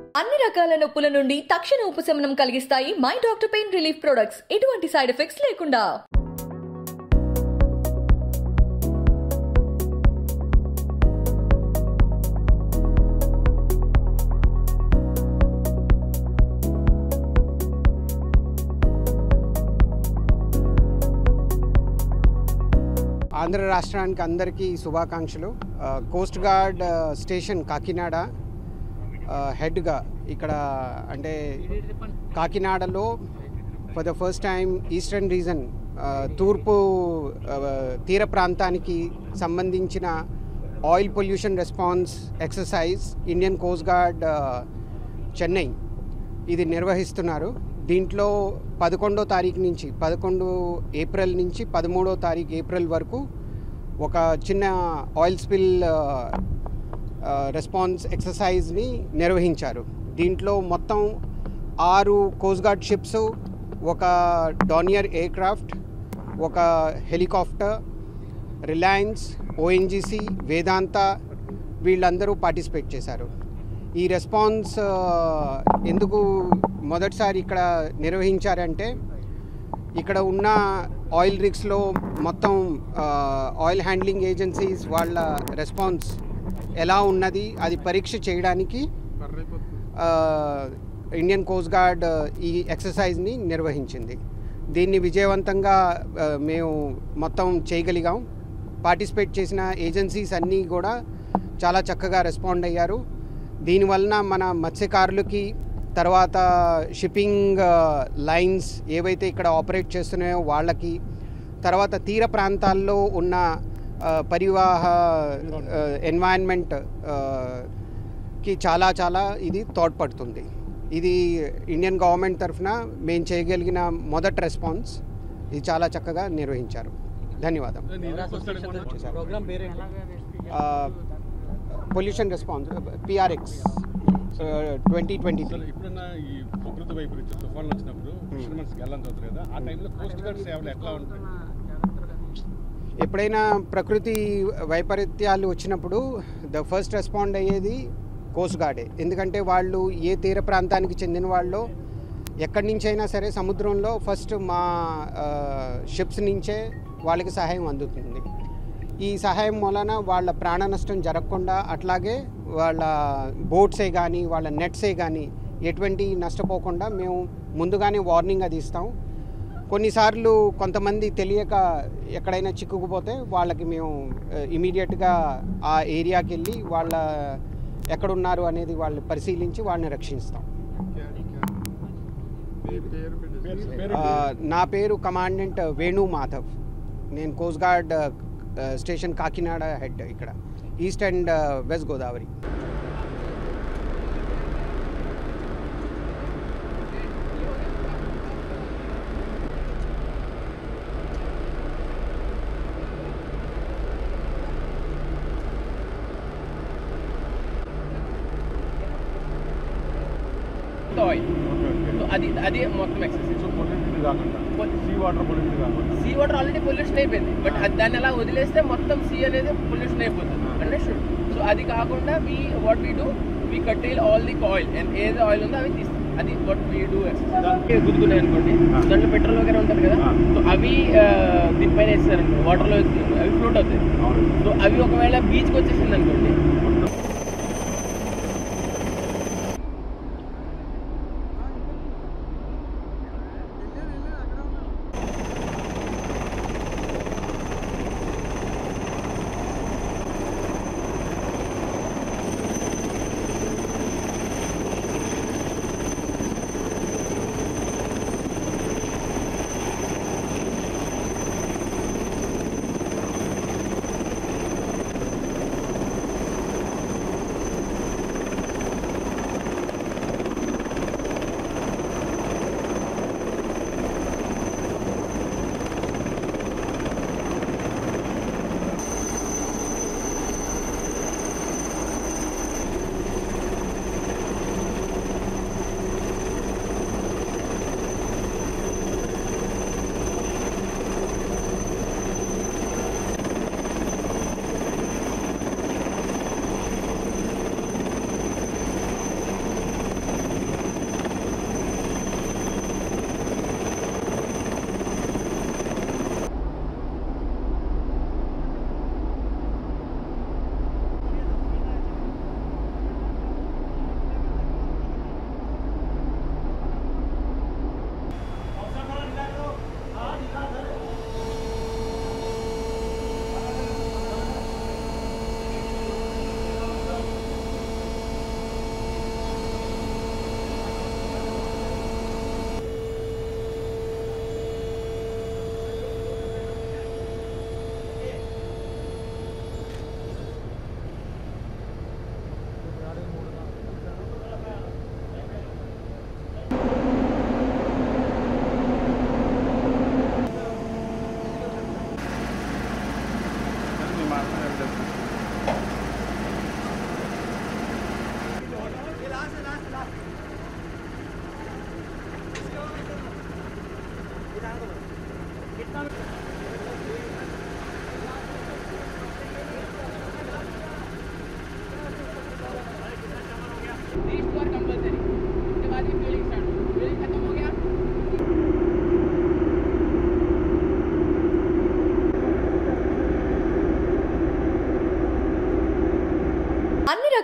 అన్ని రకాల నొప్పుల నుండి తక్షణ ఉపశమనం కలిగిస్తాయి my doctor pain relief products ఎటువంటి సైడ్ ఎఫెక్ట్స్ లేకుండా ఆంధ్ర రాష్ట్రానికి అందరికీ శుభాకాంక్షలు ఆ, కోస్ట్ గార్డ్ ఆ, స్టేషన్ కాకినాడ ఆ, హెడ్గా ఇక్కడ అంటే కాకినాడలో for the first time eastern region ఆ, తూర్పు ఆ, తీర ప్రాంతానికి సంబంధించిన oil pollution response exercise Indian coast guard ఆ, చెన్నై ఇది నిర్వహిస్తున్నారు దీంట్లో పదకొండో తారీఖు నుంచి పదకొండు ఏప్రిల్ నుంచి పదమూడో తారీఖు ఏప్రిల్ వరకు ఒక చిన్న ఆయిల్ స్పిల్ రెస్పాన్స్ ఎక్సర్సైజ్ని నిర్వహించారు దీంట్లో మొత్తం ఆరు కోస్ట్ గార్డ్ షిప్స్ ఒక డానియర్ ఎయిర్క్రాఫ్ట్ ఒక హెలికాప్టర్ రిలయన్స్ ఓఎన్జీసీ వేదాంత వీళ్ళందరూ పార్టిసిపేట్ చేశారు ఈ రెస్పాన్స్ ఆ, ఎందుకు మొదటిసారి ఇక్కడ నిర్వహించారంటే ఇక్కడ ఉన్న ఆయిల్ రిగ్స్లో మొత్తం ఆ, ఆయిల్ హ్యాండ్లింగ్ ఏజెన్సీస్ వాళ్ళ రెస్పాన్స్ ఎలా ఉన్నది అది పరీక్ష చేయడానికి ఆ, ఇండియన్ కోస్ట్ గార్డ్ ఈ ఎక్సర్సైజ్ని నిర్వహించింది దీన్ని విజయవంతంగా ఆ, మేము మొత్తం చేయగలిగాం పార్టిసిపేట్ చేసిన ఏజెన్సీస్ అన్నీ కూడా చాలా చక్కగా రెస్పాండ్ అయ్యారు దీనివలన మన మత్స్యకారులకి తర్వాత షిప్పింగ్ లైన్స్ ఏవైతే ఇక్కడ ఆపరేట్ చేస్తున్నాయో వాళ్ళకి తర్వాత తీర ప్రాంతాల్లో ఉన్న ఆ, పరివాహ ఎన్వైరన్మెంట్ కి చాలా చాలా ఇది తోడ్పడుతుంది ఇది ఇండియన్ గవర్నమెంట్ తరఫున మేము చేయగలిగిన మొదటి రెస్పాన్స్ ఇది చాలా చక్కగా నిర్వహించారు ధన్యవాదం ప్రోగ్రామ్ పేరు pollution response PRX twenty twenty అసలు ఎప్పుడన్నా ఈ ప్రకృతి వైపరీత్యం తుఫాన్లు వచ్చినప్పుడు ఫిషర్మెన్స్కి వెళ్ళాల్సి అవుతుంది కదా ఆ టైంలో కోస్ట్ గార్డ్ సేవలు ఎట్లా ఉంటాయి ఎప్పుడైనా ప్రకృతి వైపరీత్యాలు వచ్చినప్పుడు ద ఫస్ట్ రెస్పాండ్ అయ్యేది కోస్ట్ గార్డే ఎందుకంటే వాళ్ళు ఏ తీర ప్రాంతానికి చెందిన వాళ్ళు ఎక్కడి నుంచైనా సరే సముద్రంలో ఫస్ట్ మా షిప్స్ నుంచే వాళ్ళకి సహాయం అందుతుంది ఈ సహాయం మూలన వాళ్ళ ప్రాణ నష్టం జరగకుండా అట్లాగే వాళ్ళ బోట్సే కానీ వాళ్ళ నెట్సే కానీ ఎటువంటి నష్టపోకుండా మేము ముందుగానే వార్నింగ్ అది ఇస్తాం కొన్నిసార్లు కొంతమంది తెలియక ఎక్కడైనా చిక్కుకుపోతే వాళ్ళకి మేము ఇమీడియట్గా ఆ ఏరియాకి వెళ్ళి వాళ్ళ ఎక్కడున్నారు అనేది వాళ్ళు పరిశీలించి వాళ్ళని రక్షిస్తాం ఆ, నా పేరు కమాండెంట్ వేణు మాధవ్ నేను కోస్ట్ గార్డ్ ఆ, స్టేషన్ కాకినాడ హెడ్ ఇక్కడ east and west Godavari oil so అది అది మొత్తం ఎక్సెస్ సో పొల్యూషన్ కాకుండా సీ వాటర్ పొల్యూషన్ కాకుండా సీ వాటర్ ఆల్రెడీ పొల్యూషన్ అయిపోయింది బట్ అది దాన్ని అలా వదిలేస్తే మొత్తం సీ అనేది పొల్యూషన్ అయిపోతుంది అండర్స్టూడ్ సో అది కాకుండా we what we do we curtail all the oil and ఏది ఆయిల్ ఉందో అవి తీస్తాం అది వాట్ వీ డూ గుద్దుకున్నాయి అనుకోండి Ah. దాంట్లో పెట్రోల్ వగేరే ఉంటుంది కదా Ah. సో అవి ఆ, దీనిపైన వేస్తారనుకో వాటర్లో అవి ఫ్లోట్ అవుతాయి అవును సో అవి ఒకవేళ బీచ్కి వచ్చేసింది అనుకోండి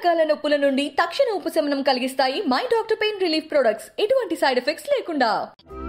రకాల నొప్పుల నుండి తక్షణ ఉపశమనం కలిగిస్తాయి my doctor pain relief products ఎటువంటి సైడ్ ఎఫెక్ట్స్ లేకుండా